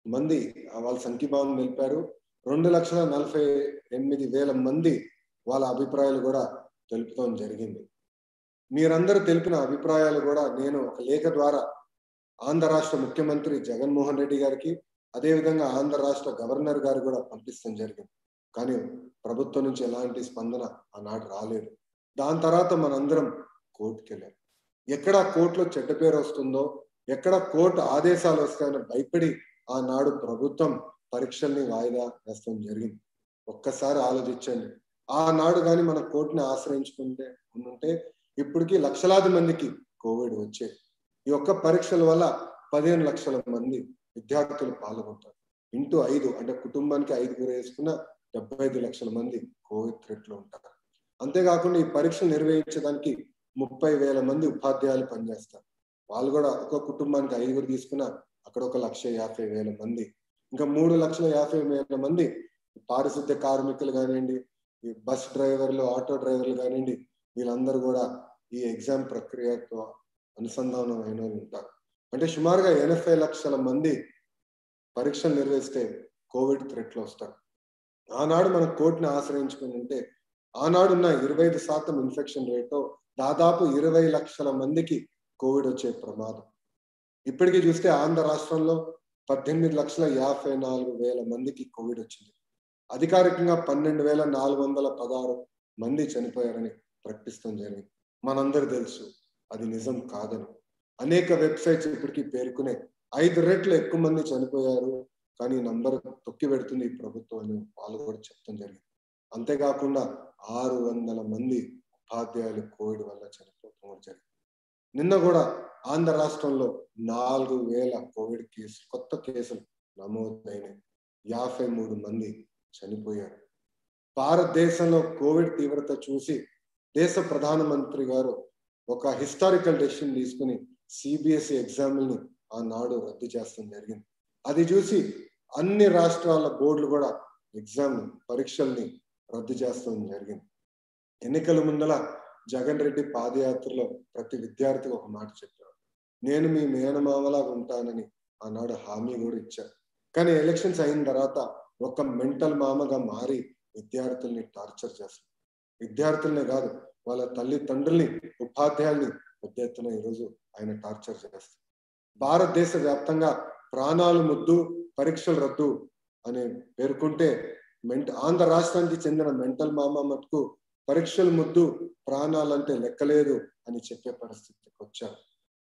మంది వాళ్ళ సంఖ్యభావం నిలిపారు రెండు లక్షల నలభై ఎనిమిది వేల మంది వాళ్ళ అభిప్రాయాలు కూడా తెలుపుతాం జరిగింది మీరందరూ తెలిపిన అభిప్రాయాలు కూడా నేను ఒక లేఖ ద్వారా ఆంధ్ర రాష్ట్ర ముఖ్యమంత్రి జగన్మోహన్ రెడ్డి గారికి అదేవిధంగా ఆంధ్ర రాష్ట్ర గవర్నర్ గారు కూడా పంపిస్తాం జరిగింది కానీ ప్రభుత్వం నుంచి ఎలాంటి స్పందన ఆనాడు రాలేదు దాని తర్వాత మనందరం కోర్టుకి వెళ్ళాం ఎక్కడ కోర్టులో చెడ్డ పేరు వస్తుందో ఎక్కడ కోర్టు ఆదేశాలు వస్తాయని భయపడి ఆనాడు ప్రభుత్వం పరీక్షల్ని వాయిదా వేస్తాం జరిగింది ఒక్కసారి ఆలోచించండి ఆనాడు కానీ మన కోర్టుని ఆశ్రయించుకుంటే ఉంటే ఇప్పటికీ లక్షలాది మందికి కోవిడ్ వచ్చే ఈ ఒక్క పరీక్షల వల్ల పదిహేను లక్షల మంది విద్యార్థులు పాల్గొంటారు ఇంటూ ఐదు అంటే కుటుంబానికి ఐదుగురు వేసుకున్న డెబ్బై ఐదు లక్షల మంది కోవిడ్ థ్రెట్ లో ఉంటారు అంతేకాకుండా ఈ పరీక్షలు నిర్వహించడానికి ముప్పై వేల మంది ఉపాధ్యాయులు పనిచేస్తారు వాళ్ళు కూడా ఒక కుటుంబానికి ఐదుగురు తీసుకున్న అక్కడ ఒక లక్ష యాభై వేల మంది ఇంకా మూడు లక్షల యాభై వేల మంది పారిశుద్ధ్య కార్మికులు కానివ్వండి ఈ బస్ డ్రైవర్లు ఆటో డ్రైవర్లు కానివ్వండి వీళ్ళందరూ కూడా ఈ ఎగ్జామ్ ప్రక్రియతో అనుసంధానం అయిన ఉంటారు అంటే సుమారుగా ఎనభై లక్షల మంది పరీక్షలు నిర్వహిస్తే కోవిడ్ థ్రెట్లు వస్తారు ఆనాడు మనం కోర్టుని ఆశ్రయించుకుని ఉంటే ఆనాడున్న ఇరవై ఐదు శాతం ఇన్ఫెక్షన్ రేటు దాదాపు ఇరవై లక్షల మందికి కోవిడ్ వచ్చే ప్రమాదం ఇప్పటికీ చూస్తే ఆంధ్ర రాష్ట్రంలో పద్దెనిమిది లక్షల యాభై నాలుగు వేల మందికి కోవిడ్ వచ్చింది అధికారికంగా పన్నెండు వేల నాలుగు వందల పదహారు మంది చనిపోయారని ప్రకటిస్తాం జరిగింది మనందరూ తెలుసు అది నిజం కాదని అనేక వెబ్సైట్స్ ఇప్పటికీ పేర్కొనే ఐదు రెట్లు ఎక్కువ మంది చనిపోయారు కానీ నంబర్ తొక్కి పెడుతుంది ఈ ప్రభుత్వం అని వాళ్ళు కూడా చెప్తాం జరిగింది అంతేకాకుండా ఆరు వందల మంది ఉపాధ్యాయులు కోవిడ్ వల్ల చనిపోవడం కూడా జరిగింది నిన్న కూడా ఆంధ్ర రాష్ట్రంలో నాలుగు వేల కోవిడ్ కేసులు కొత్త కేసులు నమోదైనాయి యాభై మూడు మంది చనిపోయారు భారతదేశంలో కోవిడ్ తీవ్రత చూసి దేశ ప్రధానమంత్రి గారు ఒక హిస్టారికల్ డెసిషన్ తీసుకుని సిబిఎస్ఈ ఎగ్జామ్ని ఆనాడు రద్దు చేస్తాం జరిగింది అది చూసి అన్ని రాష్ట్రాల బోర్డులు కూడా ఎగ్జామ్ పరీక్షల్ని రద్దు చేస్తాం జరిగింది ఎన్నికల ముందల జగన్ రెడ్డి పాదయాత్రలో ప్రతి విద్యార్థికి ఒక మాట చెప్పారు నేను మీ మేనమామలాగా ఉంటానని ఆనాడు హామీ కూడా ఇచ్చారు కానీ ఎలక్షన్స్ అయిన తర్వాత ఒక మెంటల్ మామగా మారి విద్యార్థుల్ని టార్చర్ చేస్తారు విద్యార్థులనే కాదు వాళ్ళ తల్లిదండ్రుల్ని ఉపాధ్యాయుల్ని పెద్ద ఎత్తున ఈరోజు ఆయన టార్చర్ చేస్తారు భారతదేశ వ్యాప్తంగా ప్రాణాలు ముద్దు పరీక్షలు రద్దు అని పేర్కొంటే మెంట ఆంధ్ర రాష్ట్రానికి చెందిన మెంటల్ మామ మటుకు పరీక్షలు ముద్దు ప్రాణాలంటే లెక్కలేదు అని చెప్పే పరిస్థితికి వచ్చారు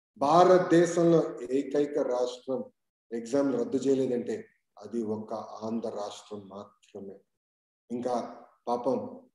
భారతదేశంలో ఏకైక రాష్ట్రం ఎగ్జామ్ రద్దు చేయలేదంటే అది ఒక ఆంధ్ర రాష్ట్రం మాత్రమే ఇంకా పాపం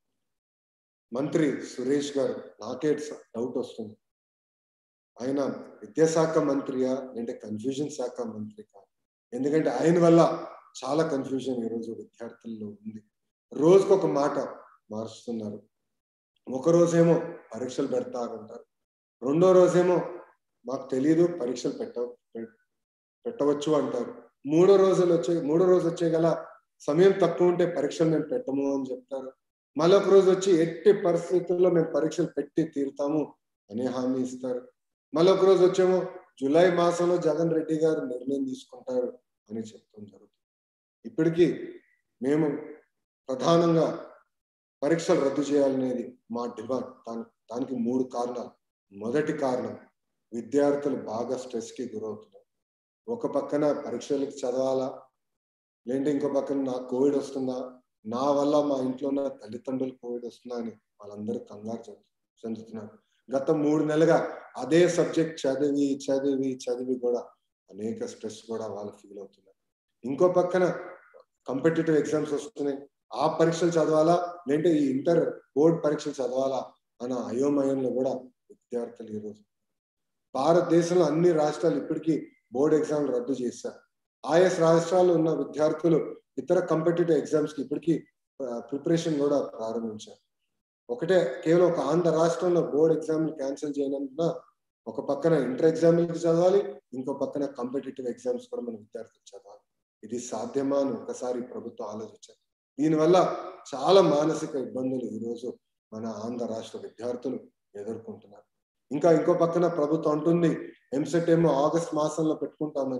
మంత్రి సురేష్ గారు నాకే డౌట్ వస్తుంది ఆయన విద్యాశాఖ మంత్రియా లేదంటే కన్ఫ్యూజన్ శాఖ మంత్రి కాదు ఎందుకంటే ఆయన వల్ల చాలా కన్ఫ్యూజన్ ఈరోజు విద్యార్థుల్లో ఉంది రోజుకు ఒక మాట మారుస్తున్నారు ఒక రోజేమో పరీక్షలు పెడతారంటారు రెండో రోజేమో మాకు తెలియదు పరీక్షలు పెట్ట పెట్టవచ్చు అంటారు మూడో రోజులు వచ్చే మూడో రోజు వచ్చే గల సమయం తక్కువ ఉంటే పరీక్షలు మేము పెట్టము అని చెప్తారు మళ్ళీ ఒక రోజు వచ్చి ఎట్టి పరిస్థితుల్లో మేము పరీక్షలు పెట్టి తీరుతాము అనే హామీ ఇస్తారు మళ్ళీ ఒక రోజు వచ్చేమో జూలై మాసంలో జగన్ రెడ్డి గారు నిర్ణయం తీసుకుంటారు అని చెప్తాం జరుగుతుంది ఇప్పటికీ మేము ప్రధానంగా పరీక్షలు రద్దు చేయాలనేది మా డిమాండ్ దాని దానికి మూడు కారణాలు మొదటి కారణం విద్యార్థులు బాగా స్ట్రెస్కి గురవుతున్నారు ఒక పక్కన పరీక్షలకు చదవాలా లేదంటే ఇంకో పక్కన నాకు కోవిడ్ వస్తుందా నా వల్ల మా ఇంట్లో ఉన్న తల్లిదండ్రులు కోవిడ్ వస్తుందా అని వాళ్ళందరూ కంగారు చెందుతున్నారు గత మూడు నెలలుగా అదే సబ్జెక్ట్ చదివి చదివి చదివి కూడా అనేక స్ట్రెస్ కూడా వాళ్ళు ఫీల్ అవుతున్నారు ఇంకో పక్కన కాంపిటేటివ్ ఎగ్జామ్స్ వస్తున్నాయి ఆ పరీక్షలు చదవాలా లేదంటే ఈ ఇంటర్ బోర్డ్ పరీక్షలు చదవాలా అన్న అయోమయంలో కూడా విద్యార్థులు ఈరోజు భారతదేశంలో అన్ని రాష్ట్రాలు ఇప్పటికీ బోర్డ్ ఎగ్జామ్లు రద్దు చేశారు ఆయా రాష్ట్రాల్లో ఉన్న విద్యార్థులు ఇతర కాంపిటేటివ్ ఎగ్జామ్స్ కి ఇప్పటికీ ప్రిపరేషన్ కూడా ప్రారంభించారు ఒకటే కేవలం ఒక ఆంధ్ర రాష్ట్రంలో బోర్డ్ ఎగ్జామ్లు క్యాన్సిల్ చేయనందున ఒక పక్కన ఇంటర్ ఎగ్జామ్లకి చదవాలి ఇంకో పక్కన కాంపిటేటివ్ ఎగ్జామ్స్ కూడా మన విద్యార్థులు చదవాలి ఇది సాధ్యమా అని ఒకసారి ప్రభుత్వం ఆలోచించారు దీనివల్ల చాలా మానసిక ఇబ్బందులు ఈరోజు మన ఆంధ్ర రాష్ట్ర విద్యార్థులు ఎదుర్కొంటున్నారు ఇంకా ఇంకో పక్కన ప్రభుత్వం అంటుంది ఎంసెట్ ఏమో ఆగస్ట్ మాసంలో పెట్టుకుంటామని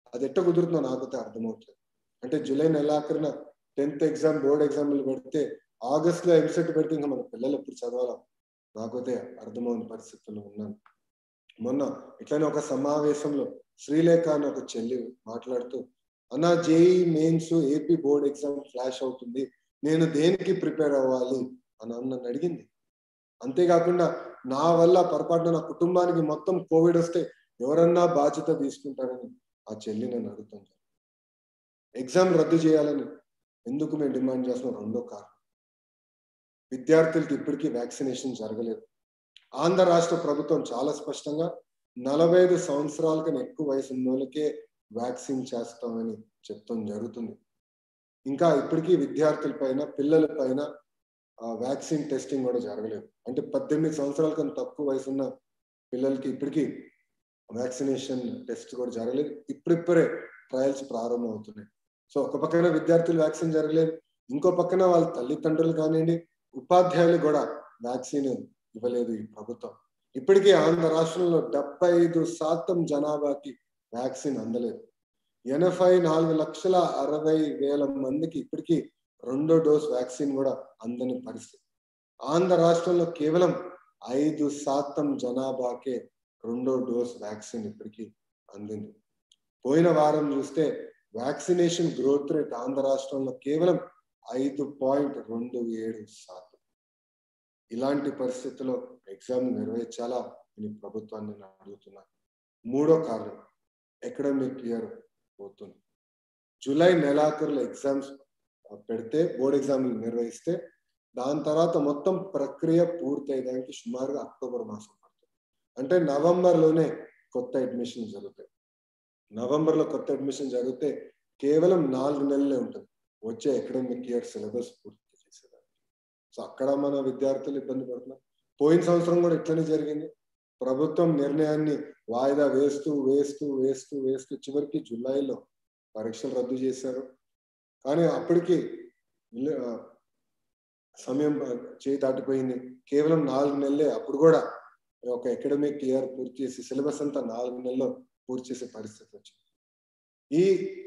అది ఎట్ట కుదురుతుందో నాకైతే అర్థమవుతుంది అంటే జూలై నెలాఖరిన టెన్త్ ఎగ్జామ్ బోర్డ్ ఎగ్జామ్లు పెడితే ఆగస్ట్ లో ఎంసెట్ పెడితే ఇంకా మన పిల్లలు ఎప్పుడు చదవాలా నాకైతే అర్థమవుని పరిస్థితుల్లో ఉన్నాను మొన్న ఇట్లానే ఒక సమావేశంలో శ్రీలేఖ అని ఒక చెల్లి మాట్లాడుతూ అన్న JEE mains AP board exam flash అవుతుంది నేను దేనికి ప్రిపేర్ అవ్వాలి అని నన్ను అడిగింది అంతేకాకుండా నా వల్ల పొరపాటున నా కుటుంబానికి మొత్తం కోవిడ్ వస్తే ఎవరన్నా బాధ్యత తీసుకుంటారని ఆ చెల్లి నన్ను అడుగుతుంది ఎగ్జామ్ రద్దు చేయాలని ఎందుకు మేము డిమాండ్ చేస్తున్నాం రెండో కారణం విద్యార్థులకి ఇప్పటికీ వ్యాక్సినేషన్ జరగలేదు ఆంధ్ర రాష్ట్ర ప్రభుత్వం చాలా స్పష్టంగా నలభై ఐదు సంవత్సరాల కన్నా ఎక్కువ వయసు ఉన్న వాళ్ళకే వ్యాక్సిన్ చేస్తామని చెప్తాం జరుగుతుంది ఇంకా ఇప్పటికీ విద్యార్థుల పైన పిల్లల పైన వ్యాక్సిన్ టెస్టింగ్ కూడా జరగలేదు అంటే పద్దెనిమిది సంవత్సరాల కన్నా తక్కువ వయసు ఉన్న పిల్లలకి ఇప్పటికీ వ్యాక్సినేషన్ టెస్ట్ కూడా జరగలేదు ఇప్పుడిప్పుడే ట్రయల్స్ ప్రారంభం అవుతున్నాయి సో ఒక పక్కన విద్యార్థులు వ్యాక్సిన్ జరగలేదు ఇంకో పక్కన వాళ్ళ తల్లిదండ్రులు కానివ్వండి ఉపాధ్యాయులు కూడా వ్యాక్సిన్ ఇవ్వలేదు ఈ ప్రభుత్వం ఇప్పటికీ ఆంధ్ర రాష్ట్రంలో డెబ్బై ఐదు శాతం జనాభాకి వ్యాక్సిన్ అందలేదు ఎనభై నాలుగు లక్షల అరవై వేల మందికి ఇప్పటికీ రెండో డోస్ వ్యాక్సిన్ కూడా అందని పరిస్థితి ఆంధ్ర రాష్ట్రంలో కేవలం ఐదు శాతం జనాభాకే రెండో డోస్ వ్యాక్సిన్ ఇప్పటికీ అందింది పోయిన వారం చూస్తే వ్యాక్సినేషన్ గ్రోత్ రేట్ ఆంధ్ర రాష్ట్రంలో కేవలం ఐదు పాయింట్ రెండు ఏడు శాతం ఇలాంటి పరిస్థితుల్లో ఎగ్జామ్ నిర్వహించాలా అని ప్రభుత్వాన్ని నేను అడుగుతున్నాను మూడో కారణం ఎకడమిక్ ఇయర్ పోతుంది జూలై నెలాఖరులో ఎగ్జామ్స్ పెడితే బోర్డ్ ఎగ్జామ్లు నిర్వహిస్తే దాని తర్వాత మొత్తం ప్రక్రియ పూర్తయ్యడానికి సుమారుగా అక్టోబర్ మాసం పడుతుంది అంటే నవంబర్లోనే కొత్త అడ్మిషన్ జరుగుతాయి నవంబర్లో కొత్త అడ్మిషన్ జరిగితే కేవలం నాలుగు నెలలే ఉంటుంది వచ్చే అకాడమిక్ ఇయర్ సిలబస్ పూర్తి చేసేదానికి సో అక్కడ మన విద్యార్థులు ఇబ్బంది పడుతున్నారు పోయిన సంవత్సరం కూడా ఇట్లనే జరిగింది ప్రభుత్వం నిర్ణయాన్ని వాయిదా వేస్తూ వేస్తూ వేస్తూ వేస్తూ చివరికి జూలైలో పరీక్షలు రద్దు చేశారు కానీ అప్పటికి సమయం చేయి దాటిపోయింది కేవలం నాలుగు నెలలే అప్పుడు కూడా ఒక అకాడమిక్ ఇయర్ పూర్తి చేసి సిలబస్ అంతా నాలుగు నెలల్లో పూర్తి చేసే పరిస్థితి వచ్చింది ఈ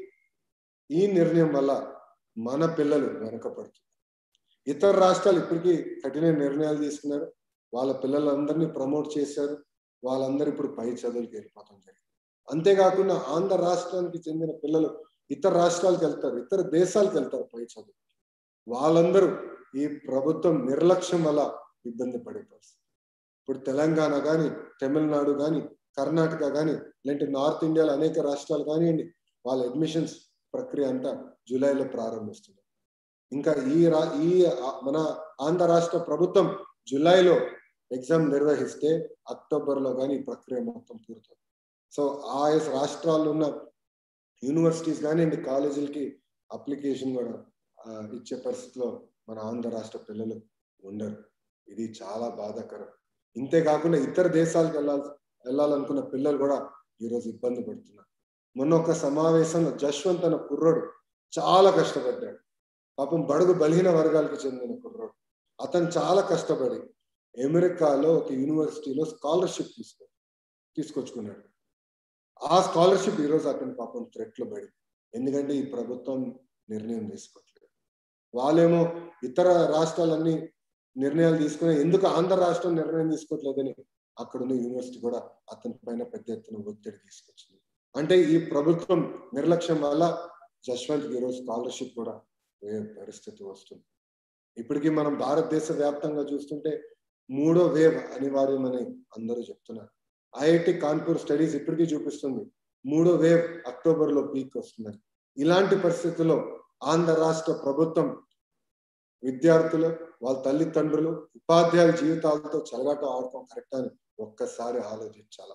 ఈ నిర్ణయం వల్ల మన పిల్లలు వెనకపడుతున్నారు ఇతర రాష్ట్రాలు ఇప్పటికీ కఠిన నిర్ణయాలు తీసుకున్నారు వాళ్ళ పిల్లలందరినీ ప్రమోట్ చేశారు వాళ్ళందరూ ఇప్పుడు పై చదువులకు వెళ్ళిపోవడం జరిగింది అంతేకాకుండా ఆంధ్ర రాష్ట్రానికి చెందిన పిల్లలు ఇతర రాష్ట్రాలకు వెళ్తారు ఇతర దేశాలకు వెళ్తారు పై చదువు వాళ్ళందరూ ఈ ప్రభుత్వం నిర్లక్ష్యం వల్ల ఇబ్బంది పడే పరిస్థితి ఇప్పుడు తెలంగాణ కానీ తమిళనాడు కానీ కర్ణాటక కానీ లేదంటే నార్త్ ఇండియాలో అనేక రాష్ట్రాలు కానివ్వండి వాళ్ళ అడ్మిషన్స్ ప్రక్రియ అంతా జూలైలో ప్రారంభిస్తుంది ఇంకా ఈ రా ఈ మన ఆంధ్ర రాష్ట్ర ప్రభుత్వం జూలైలో ఎగ్జామ్ నిర్వహిస్తే అక్టోబర్లో కానీ ఈ ప్రక్రియ మొత్తం పూర్తవుతుంది సో ఆయా రాష్ట్రాల్లో ఉన్న యూనివర్సిటీస్ కానివ్వండి కాలేజీలకి అప్లికేషన్ కూడా ఇచ్చే పరిస్థితిలో మన ఆంధ్ర రాష్ట్ర పిల్లలు ఉండరు ఇది చాలా బాధాకరం ఇంతేకాకుండా ఇతర దేశాలకు వెళ్ళాలి వెళ్ళాలనుకున్న పిల్లలు కూడా ఈరోజు ఇబ్బంది పడుతున్నారు మొన్న ఒక సమావేశంలో జశ్వంత్ అన్న కుర్రోడు చాలా కష్టపడ్డాడు పాపం బడుగు బలహీన వర్గాలకు చెందిన కుర్రోడు అతను చాలా కష్టపడి అమెరికాలో ఒక యూనివర్సిటీలో స్కాలర్షిప్ తీసుకో తీసుకొచ్చుకున్నాడు ఆ స్కాలర్షిప్ ఈరోజు అతని పాపం థ్రెట్లో పడి ఎందుకంటే ఈ ప్రభుత్వం నిర్ణయం తీసుకోవట్లేదు వాళ్ళేమో ఇతర రాష్ట్రాలన్నీ నిర్ణయాలు తీసుకుని ఎందుకు ఆంధ్ర రాష్ట్రం నిర్ణయం తీసుకోవట్లేదని అక్కడున్న యూనివర్సిటీ కూడా అతని పైన పెద్ద ఎత్తున ఒత్తిడి తీసుకొచ్చింది అంటే ఈ ప్రభుత్వం నిర్లక్ష్యం వల్ల జశ్వంత్ ఈరోజు స్కాలర్షిప్ కూడా పరిస్థితి వస్తుంది ఇప్పటికీ మనం భారతదేశ వ్యాప్తంగా చూస్తుంటే మూడో వేవ్ అనివార్యమని అందరూ చెప్తున్నారు ఐఐటి కాన్పూర్ స్టడీస్ ఇప్పటికీ చూపిస్తుంది మూడో వేవ్ అక్టోబర్ లో పీక్ వస్తుందని ఇలాంటి పరిస్థితుల్లో ఆంధ్ర రాష్ట్ర ప్రభుత్వం విద్యార్థులు వాళ్ళ తల్లిదండ్రులు ఉపాధ్యాయుల జీవితాలతో చెలగాట ఆడటం కరెక్ట్ అని ఒక్కసారి ఆలోచించాల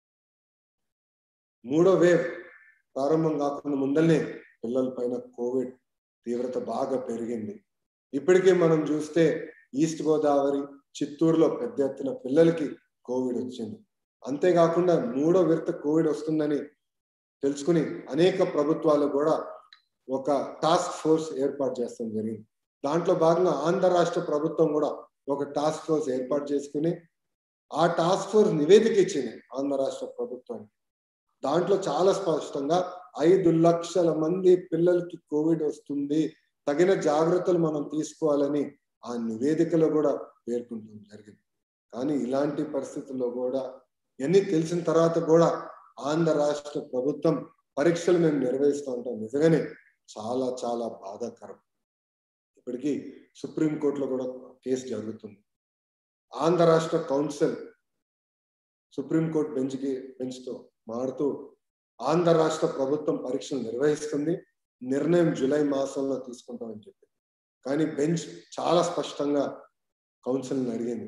మూడో వేవ్ ప్రారంభం కాకుండా ముందల్నే పిల్లల పైన కోవిడ్ తీవ్రత బాగా పెరిగింది ఇప్పటికే మనం చూస్తే ఈస్ట్ గోదావరి చిత్తూరులో పెద్ద ఎత్తున పిల్లలకి కోవిడ్ వచ్చింది అంతేకాకుండా మూడో విడత కోవిడ్ వస్తుందని తెలుసుకుని అనేక ప్రభుత్వాలు కూడా ఒక టాస్క్ ఫోర్స్ ఏర్పాటు చేస్తాం జరిగింది దాంట్లో భాగంగా ఆంధ్ర రాష్ట్ర ప్రభుత్వం కూడా ఒక టాస్క్ ఫోర్స్ ఏర్పాటు చేసుకుని ఆ టాస్క్ ఫోర్స్ నివేదిక ఇచ్చింది ఆంధ్ర రాష్ట్ర ప్రభుత్వానికి దాంట్లో చాలా స్పష్టంగా ఐదు లక్షల మంది పిల్లలకి కోవిడ్ వస్తుంది తగిన జాగ్రత్తలు మనం తీసుకోవాలని ఆ నివేదికలో కూడా పేర్కొంటం జరిగింది కానీ ఇలాంటి పరిస్థితుల్లో కూడా ఎన్ని తెలిసిన తర్వాత కూడా ఆంధ్ర రాష్ట్ర ప్రభుత్వం పరీక్షలు మేము నిర్వహిస్తూ ఉంటాం నిజంగానే చాలా చాలా బాధాకరం ఇప్పటికీ సుప్రీంకోర్టులో కూడా కేసు జరుగుతుంది ఆంధ్ర రాష్ట్ర కౌన్సిల్ సుప్రీంకోర్టు బెంచ్కి బెంచ్తో మారుతూ ఆంధ్ర రాష్ట్ర ప్రభుత్వం పరీక్షలు నిర్వహిస్తుంది నిర్ణయం జూలై మాసంలో తీసుకుంటామని చెప్పి కానీ బెంచ్ చాలా స్పష్టంగా కౌన్సిల్ని అడిగింది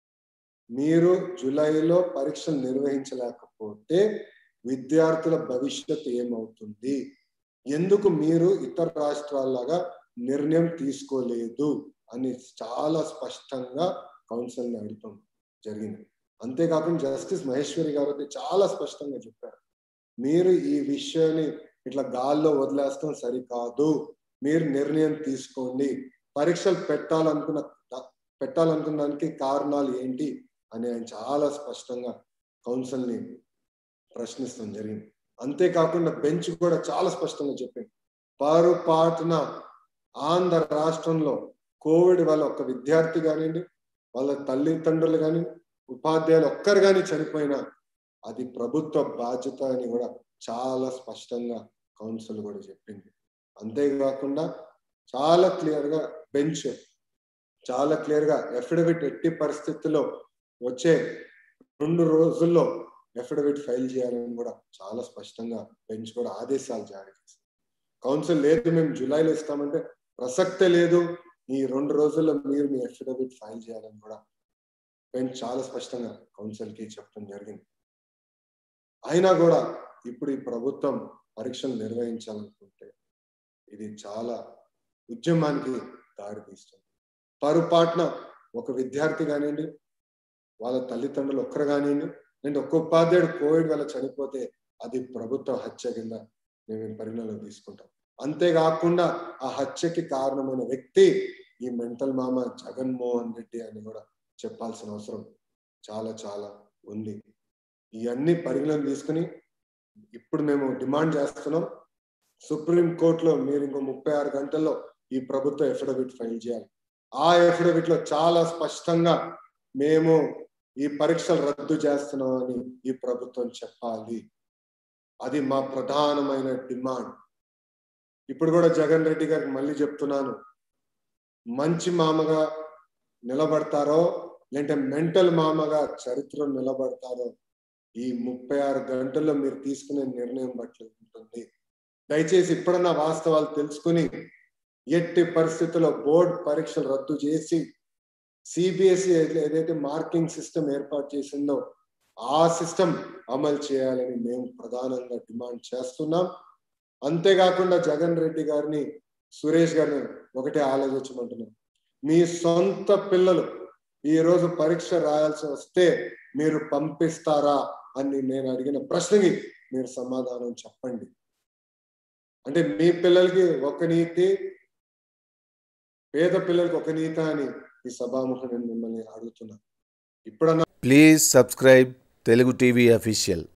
మీరు జూలైలో పరీక్షలు నిర్వహించలేకపోతే విద్యార్థుల భవిష్యత్ ఏమవుతుంది ఎందుకు మీరు ఇతర రాష్ట్రాల్లాగా నిర్ణయం తీసుకోలేదు అని చాలా స్పష్టంగా కౌన్సిల్ని అడగటం జరిగింది అంతేకాకుండా జస్టిస్ మహేశ్వరి గారు అయితే చాలా స్పష్టంగా చెప్పారు మీరు ఈ విషయాన్ని ఇట్లా గాల్లో వదిలేస్తాం సరికాదు మీరు నిర్ణయం తీసుకోండి పరీక్షలు పెట్టాలనుకున్న పెట్టాలనుకున్న దానికి కారణాలు ఏంటి అని ఆయన చాలా స్పష్టంగా కౌన్సిల్ని ప్రశ్నిస్తాం జరిగింది అంతేకాకుండా బెంచ్ కూడా చాలా స్పష్టంగా చెప్పింది పారుపాటున ఆంధ్ర రాష్ట్రంలో కోవిడ్ వల్ల ఒక విద్యార్థి కానివ్వండి వాళ్ళ తల్లిదండ్రులు కానీ ఉపాధ్యాయులు ఒక్కరు కానీ చనిపోయినా అది ప్రభుత్వ బాధ్యత అని కూడా చాలా స్పష్టంగా కౌన్సిల్ కూడా చెప్పింది అంతేకాకుండా చాలా క్లియర్ గా బెంచ్ చాలా క్లియర్ గా ఎఫిడవిట్ ఎట్టి పరిస్థితుల్లో వచ్చే రెండు రోజుల్లో ఎఫిడవిట్ ఫైల్ చేయాలని కూడా చాలా స్పష్టంగా బెంచ్ కూడా ఆదేశాలు జారీ చేసింది కౌన్సిల్ లేదు మేము జూలైలో ఇస్తామంటే ప్రసక్తే లేదు ఈ రెండు రోజుల్లో మీరు మీ ఎఫిడవిట్ ఫైల్ చేయాలని కూడా బెంచ్ చాలా స్పష్టంగా కౌన్సిల్ కి చెప్పడం జరిగింది అయినా కూడా ఇప్పుడు ఈ ప్రభుత్వం పరీక్షలు నిర్వహించాలనుకుంటే ఇది చాలా ఉద్యమానికి దారి తీస్తుంది పరుపాట్న ఒక విద్యార్థి కానివ్వండి వాళ్ళ తల్లిదండ్రులు ఒక్కరు కానివ్వండి అండ్ ఒక్క ఉపాధ్యాయుడు కోవిడ్ వల్ల చనిపోతే అది ప్రభుత్వ హత్య కింద మేము పరిగణలో తీసుకుంటాం అంతేకాకుండా ఆ హత్యకి కారణమైన వ్యక్తి ఈ మెంటల్ మామ జగన్మోహన్ రెడ్డి అని కూడా చెప్పాల్సిన అవసరం చాలా చాలా ఉంది ఇవన్నీ పరిగణన తీసుకుని ఇప్పుడు మేము డిమాండ్ చేస్తున్నాం సుప్రీం కోర్టులో మీరు ఇంకో ముప్పై ఆరు గంటల్లో ఈ ప్రభుత్వ ఎఫిడవిట్ ఫైల్ చేయాలి ఆ ఎఫిడవిట్ లో చాలా స్పష్టంగా మేము ఈ పరీక్షలు రద్దు చేస్తున్నామని ఈ ప్రభుత్వం చెప్పాలి అది మా ప్రధానమైన డిమాండ్ ఇప్పుడు కూడా జగన్ రెడ్డి గారికి మళ్ళీ చెప్తున్నాను మంచి మామగా నిలబడతారో లేదంటే మెంటల్ మామగా చరిత్రలో నిలబడతారో ఈ ముప్పై ఆరు గంటల్లో మీరు తీసుకునే నిర్ణయం బట్టి ఉంటుంది దయచేసి ఇప్పుడన్నా వాస్తవాలు తెలుసుకుని ఎట్టి పరిస్థితుల్లో బోర్డు పరీక్షలు రద్దు చేసి సిబిఎస్ఈ ఏదైతే మార్కింగ్ సిస్టమ్ ఏర్పాటు చేసిందో ఆ సిస్టమ్ అమలు చేయాలని మేము ప్రధానంగా డిమాండ్ చేస్తున్నాం అంతేకాకుండా జగన్ రెడ్డి గారిని సురేష్ గారిని ఒకటే ఆలోచించమంటున్నాం మీ సొంత పిల్లలు ఈ రోజు పరీక్ష రాయాల్సి వస్తే మీరు పంపిస్తారా అని నేను అడిగిన ప్రశ్నకి మీరు సమాధానం చెప్పండి అంటే మీ పిల్లలకి ఒక నీతి పేద పిల్లలకి ఒక నీత అని ఈ సభాముఖం నేను మిమ్మల్ని అడుగుతున్నా ఇప్పుడన్నా please subscribe Telugu TV official